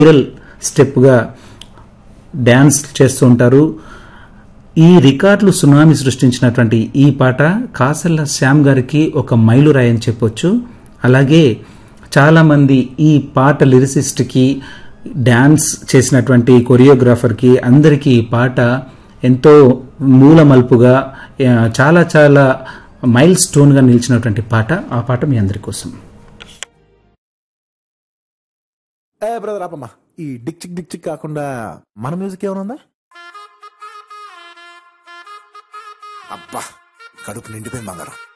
viral స్టెప్గా dance చేస్తూ ఉంటారు ఈ రికార్డులు సునామీ సృష్టించినటువంటి ఈ పాట కాసల్ల శ్యామ్ గారికి ఒక మైలురాయి అని చెప్పొచ్చు అలాగే చాలామంది ఈ పాట లిరిసిస్ట్కి డ్యాన్స్ చేసినటువంటి కొరియోగ్రాఫర్కి అందరికీ ఈ పాట ఎంతో మూలమల్పుగా ఆ, చాలా చాలా మైల్ స్టోన్గా నిలిచినటువంటి పాట ఆ పాట మీ అందరి కోసం ఏ బ్రదర్ ఆపమ్మా ఈ డిక్ చిక్ డిక్ చిక్ కాకుండా మన మ్యూజిక్ ఏమైనా ఉందా అబ్బా కడుపు నిండిపోయింది బంగారం